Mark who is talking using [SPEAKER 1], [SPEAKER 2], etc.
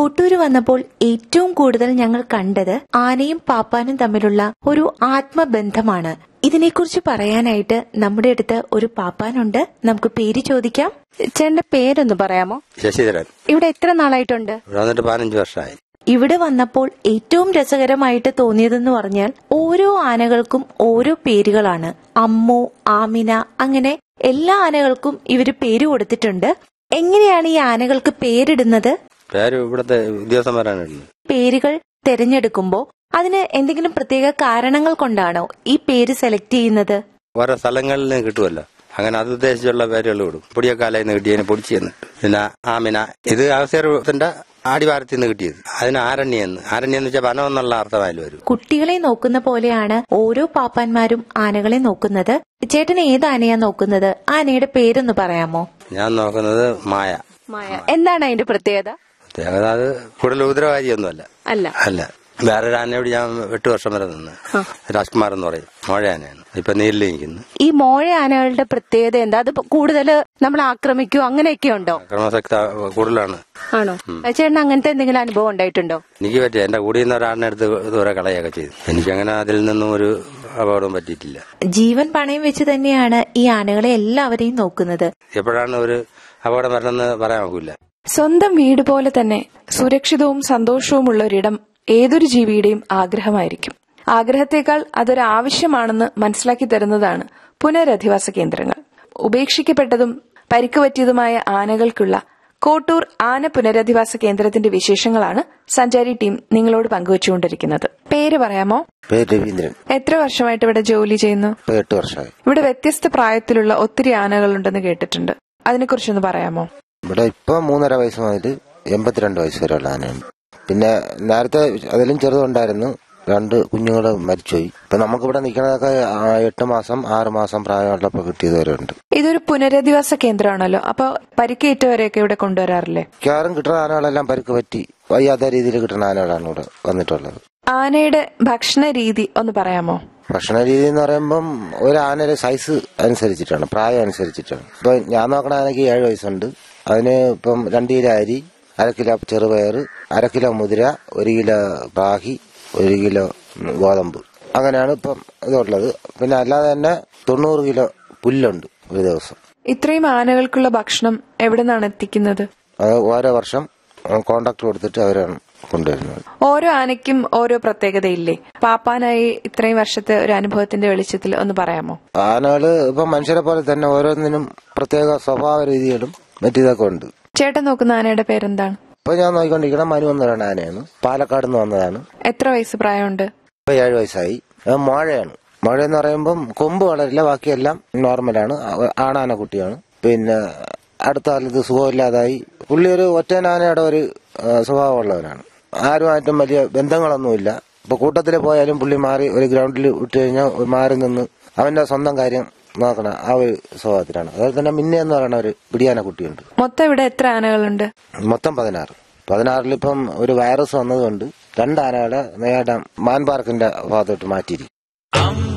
[SPEAKER 1] കൊട്ടൂര് വന്നപ്പോൾ ഏറ്റവും കൂടുതൽ ഞങ്ങൾ കണ്ടത് ആനയും പാപ്പാനും തമ്മിലുള്ള ഒരു ആത്മബന്ധമാണ് ഇതിനെക്കുറിച്ച് പറയാനായിട്ട് നമ്മുടെ അടുത്ത് ഒരു പാപ്പാനുണ്ട് നമുക്ക് പേര് ചോദിക്കാം ചേട്ടന്റെ പേരൊന്ന് പറയാമോ
[SPEAKER 2] ശശിധരൻ
[SPEAKER 1] ഇവിടെ എത്ര നാളായിട്ടുണ്ട്
[SPEAKER 2] ഇവിടെ വന്നിട്ട് പതിനഞ്ച് വർഷമായി
[SPEAKER 1] ഇവിടെ വന്നപ്പോൾ ഏറ്റവും രസകരമായിട്ട് തോന്നിയതെന്ന് പറഞ്ഞാൽ ഓരോ ആനകൾക്കും ഓരോ പേരുകളാണ് അമ്മു ആമിന അങ്ങനെ എല്ലാ ആനകൾക്കും ഇവര് പേര് കൊടുത്തിട്ടുണ്ട് എങ്ങനെയാണ് ഈ ആനകൾക്ക് പേരിടുന്നത്
[SPEAKER 2] പേര് ഇവിടുത്തെ ഉദ്യോഗസ്ഥന്മാരാണ് ഇടുന്നത്
[SPEAKER 1] പേരുകൾ തിരഞ്ഞെടുക്കുമ്പോൾ അതിന് എന്തെങ്കിലും പ്രത്യേക കാരണങ്ങൾ കൊണ്ടാണോ ഈ പേര് സെലക്ട് ചെയ്യുന്നത്
[SPEAKER 2] ഓരോ സ്ഥലങ്ങളിൽ നിന്ന് കിട്ടുമല്ലോ അങ്ങനെ അത് ഉദ്ദേശിച്ചുള്ള പേരുകൾ വിടും പൊടിയക്കാലയിൽ നിന്ന് കിട്ടിയതിന് പൊടിച്ചു തന്നിട്ട് പിന്നെ ആമിന ഇത് അവസരത്തിന്റെ ആടിവാരത്തിൽ നിന്ന് കിട്ടിയത് അതിന് ആരണ്യെന്ന് ആരണ്യം എന്ന് വെച്ചാൽ വനം എന്നുള്ള അർത്ഥമായാലും വരും
[SPEAKER 1] കുട്ടികളെ നോക്കുന്ന പോലെയാണ് ഓരോ പാപ്പാന്മാരും ആനകളെ നോക്കുന്നത് ചേട്ടൻ ഏത് ആനയാ നോക്കുന്നത് ആനയുടെ പേരൊന്ന് പറയാമോ
[SPEAKER 2] ഞാൻ നോക്കുന്നത് മായ
[SPEAKER 1] മായ എന്താണ് അതിന്റെ പ്രത്യേകത
[SPEAKER 2] പ്രത്യേകത അത് കൂടുതൽ ഉപദ്രവകാരിയൊന്നുമല്ല
[SPEAKER 1] അല്ല
[SPEAKER 2] അല്ല വേറൊരു ആനയോട് ഞാൻ എട്ട് വർഷം വരെ നിന്ന് രാജ്കുമാർ എന്ന് പറയും മോഴ ആനയാണ് ഇപ്പൊ നീരിൽ നിൽക്കുന്നു
[SPEAKER 1] ഈ മോഴ ആനകളുടെ പ്രത്യേകത എന്താ അത് കൂടുതൽ നമ്മൾ ആക്രമിക്കോ അങ്ങനെയൊക്കെ ഉണ്ടോ
[SPEAKER 2] ക്രമശക്ത കൂടുതലാണ്
[SPEAKER 1] ആണോ ചേട്ടൻ അങ്ങനത്തെ എന്തെങ്കിലും അനുഭവം ഉണ്ടായിട്ടുണ്ടോ
[SPEAKER 2] എനിക്ക് പറ്റിയ എന്റെ കൂടെ നിന്ന് ഒരാളിനെ എടുത്ത് ദൂരെ കളയൊക്കെ ചെയ്തു എനിക്കങ്ങനെ അതിൽ നിന്നും ഒരു അപകടവും പറ്റിയിട്ടില്ല
[SPEAKER 1] ജീവൻ പണയം വെച്ച് തന്നെയാണ് ഈ ആനകളെ എല്ലാവരെയും നോക്കുന്നത്
[SPEAKER 2] എപ്പോഴാണ് ഒരു അപകടം വരണമെന്ന് പറയാൻ നോക്കില്ല
[SPEAKER 3] സ്വന്തം വീട് പോലെ തന്നെ സുരക്ഷിതവും സന്തോഷവുമുള്ള ഒരിടം ഏതൊരു ജീവിയുടെയും ആഗ്രഹമായിരിക്കും ആഗ്രഹത്തേക്കാൾ അതൊരു ആവശ്യമാണെന്ന് മനസ്സിലാക്കി തരുന്നതാണ് പുനരധിവാസ കേന്ദ്രങ്ങൾ ഉപേക്ഷിക്കപ്പെട്ടതും പരിക്ക് പറ്റിയതുമായ ആനകൾക്കുള്ള കോട്ടൂർ ആന പുനരധിവാസ കേന്ദ്രത്തിന്റെ വിശേഷങ്ങളാണ് സഞ്ചാരി ടീം നിങ്ങളോട് പങ്കുവച്ചുകൊണ്ടിരിക്കുന്നത് പേര് പറയാമോ
[SPEAKER 4] പേര് രവീന്ദ്രൻ
[SPEAKER 3] എത്ര വർഷമായിട്ട് ഇവിടെ ജോലി ചെയ്യുന്നു
[SPEAKER 4] ഇപ്പൊ എട്ട് വർഷമായി
[SPEAKER 3] ഇവിടെ വ്യത്യസ്ത പ്രായത്തിലുള്ള ഒത്തിരി ആനകളുണ്ടെന്ന് കേട്ടിട്ടുണ്ട് അതിനെക്കുറിച്ചൊന്ന് പറയാമോ
[SPEAKER 4] ഇവിടെ ഇപ്പൊ മൂന്നര വയസ്സ് മുതൽ എൺപത്തിരണ്ട് വയസ്സ് വരെയുള്ള ആനയുണ്ട് പിന്നെ നേരത്തെ അതിലും ചെറുതുണ്ടായിരുന്നു രണ്ട് കുഞ്ഞുങ്ങൾ മരിച്ചുപോയി ഇപ്പൊ നമുക്കിവിടെ നിൽക്കുന്നതൊക്കെ ആ, എട്ട് മാസം ആറ് മാസം പ്രായമുള്ളപ്പോ കിട്ടിയത് വരെ ഉണ്ട്
[SPEAKER 3] ഇതൊരു പുനരധിവാസ കേന്ദ്രമാണല്ലോ അപ്പൊ പരിക്കേറ്റവരെയൊക്കെ ഇവിടെ കൊണ്ടുവരാറില്ലേ
[SPEAKER 4] മിക്കവാറും കിട്ടുന്ന ആനകളെല്ലാം പരിക്ക് പറ്റി വയ്യാത്ത രീതിയിൽ കിട്ടുന്ന ആനകളാണ് ഇവിടെ വന്നിട്ടുള്ളത്
[SPEAKER 3] ആനയുടെ ഭക്ഷണ രീതി ഒന്ന് പറയാമോ
[SPEAKER 4] ഭക്ഷണ രീതി എന്ന് പറയുമ്പം ഒരു ആനയുടെ സൈസ് അനുസരിച്ചിട്ടാണ് പ്രായം അനുസരിച്ചിട്ടാണ് ഇപ്പൊ ഞാൻ നോക്കണ ആനയ്ക്ക് ഏഴ് വയസ്സുണ്ട് അതിന് ഇപ്പം രണ്ട് കിലോ അരി അര കിലോ ചെറുപയർ അര കിലോ മുതിര ഒരു കിലോ റാഹി ഒരു കിലോ ഗോതമ്പ് അങ്ങനെയാണ് ഇപ്പം ഇതുള്ളത് പിന്നെ അല്ലാതെ തന്നെ തൊണ്ണൂറ് കിലോ പുല്ലുണ്ട് ഒരു ദിവസം
[SPEAKER 3] ഇത്രയും ആനകൾക്കുള്ള ഭക്ഷണം എവിടെ നിന്നാണ് എത്തിക്കുന്നത്
[SPEAKER 4] അത് ഓരോ വർഷം കോണ്ടാക്ട് കൊടുത്തിട്ട് അവരാണ് കൊണ്ടുവരുന്നത്
[SPEAKER 3] ഓരോ ആനയ്ക്കും ഓരോ പ്രത്യേകതയില്ലേ പാപ്പാനായി ഇത്രയും വർഷത്തെ ഒരു അനുഭവത്തിന്റെ വെളിച്ചത്തിൽ ഒന്ന് പറയാമോ
[SPEAKER 4] ആനകള് ഇപ്പം മനുഷ്യരെ പോലെ തന്നെ ഓരോന്നിനും പ്രത്യേക സ്വഭാവ രീതികളും മറ്റിതൊക്കെ ഉണ്ട്
[SPEAKER 3] ചേട്ടൻ നോക്കുന്ന ആനയുടെ പേരെന്താണ്
[SPEAKER 4] ഇപ്പൊ ഞാൻ നോക്കിക്കൊണ്ടിരിക്കുന്ന മനു എന്ന് പറയുന്ന ആനയാണ് പാലക്കാട് നിന്ന് വന്നതാണ്
[SPEAKER 3] എത്ര വയസ്സ് പ്രായമുണ്ട്
[SPEAKER 4] ഇപ്പൊ ഏഴ് വയസ്സായി അത് മോഴയാണ് മോഴ എന്ന് പറയുമ്പം കൊമ്പ് വളരില്ല ബാക്കിയെല്ലാം നോർമലാണ് ആ- ആണാന കുട്ടിയാണ് പിന്നെ അടുത്ത കാലത്ത് സുഖമില്ലാതായി പുള്ളി ഒരു ഒറ്റനാനയുടെ ഒരു ആ, സ്വഭാവമുള്ളവനാണ് ആരുമായിട്ടും വലിയ ബന്ധങ്ങളൊന്നുമില്ല ഇപ്പൊ കൂട്ടത്തിൽ പോയാലും പുള്ളി മാറി ഒരു ഗ്രൗണ്ടിൽ വിട്ടു കഴിഞ്ഞാൽ മാറി നിന്ന് അവന്റെ സ്വന്തം കാര്യം നോക്കണം ആ ഒരു സ്വഭാവത്തിലാണ് അതുപോലെ തന്നെ മിന്നെ എന്ന് പറയുന്ന ഒരു പിടിയാന കുട്ടിയുണ്ട്
[SPEAKER 3] മൊത്തം ഇവിടെ എത്ര ആനകളുണ്ട്
[SPEAKER 4] മൊത്തം പതിനാറ് പതിനാറിൽ ഇപ്പം ഒരു വൈറസ് വന്നതുകൊണ്ട് രണ്ട് ആനകളെ നേരിടാൻ മാൻ പാർക്കിന്റെ ഭാഗത്തോട്ട് മാറ്റിയിരിക്കും